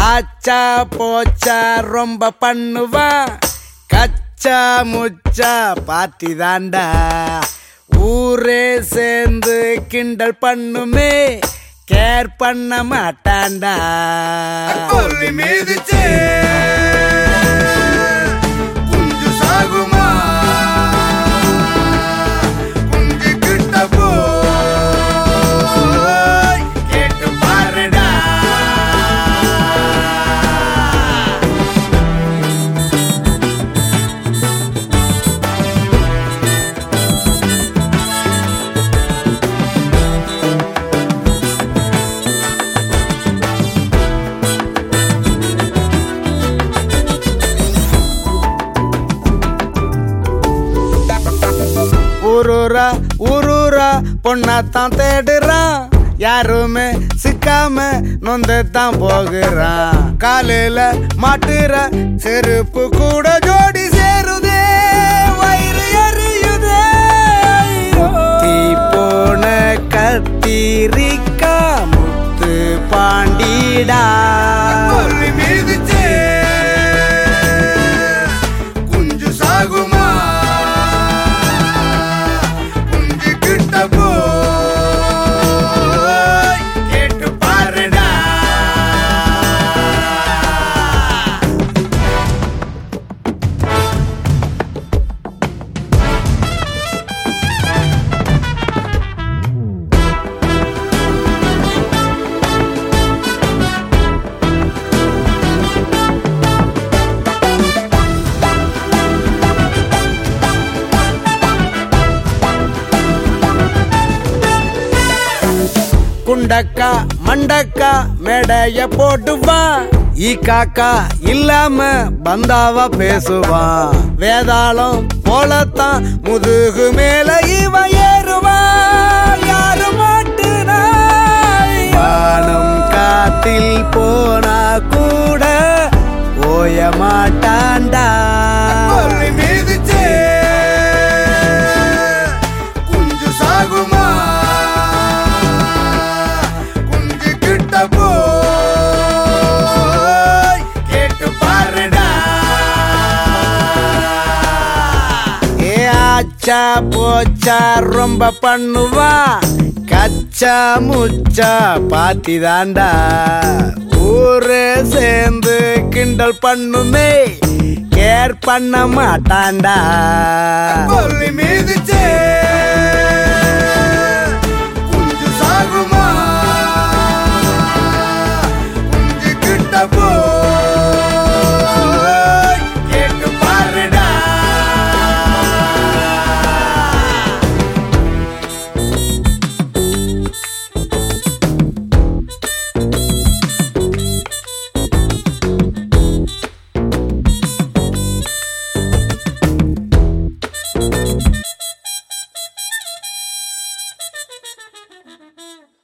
ஆச்சா போச்சா ரொம்ப பண்ணுவான் கச்சா முச்சா பார்ட்டி தாண்டா ஊரே சேர்ந்து கிண்டல் பண்ணுமே கேர் பண்ண மாட்டான்டா கொல்லி மீதிச்சே குஞ்சு சாகுமா குஞ்சு கிட்ட போய் கேட்டு பாருடா ஊரூரா ஊரூரா பொண்ணாத்தான் தேடுறான் யாருமே சிக்காம நொந்து தான் போகிறான் காலையில மாட்டுற செருப்பு கூட ஜோடி சேருதே வயிறு எரியுதே தீ போன கத்திரிக்கா முத்து பாண்டிடா கொல்லி மீதிச்சே குஞ்சு சாகுமா குஞ்சு கிட்ட போய் கேட்டு பாருடா குண்டக்கா மண்டக்கா மேடைய போட்டுவான் ஈ காக்கா இல்லாம பந்தாவா பேசுவான் வேதாளம் போலத்தான் முதுகு மேல இவன் ஏறுவான் யாரு மாட்டுனா வானம் காத்தில் போனா கூட ஓய மாட்டான்டா கொல்லி மீதிச்சே குஞ்சு சாகுமா குஞ்சு கிட்ட போய் கேட்டு பாருடா ஏ ஆச்சா போச்சா ரொம்ப பண்ணுவா கச்சா முச்சா பாத்தி தாண்டா ஊரே சேர்ந்து கிண்டல் பண்ணுமே கேர் பண்ண மாட்டான்டா கொல்லி மீதிச்சே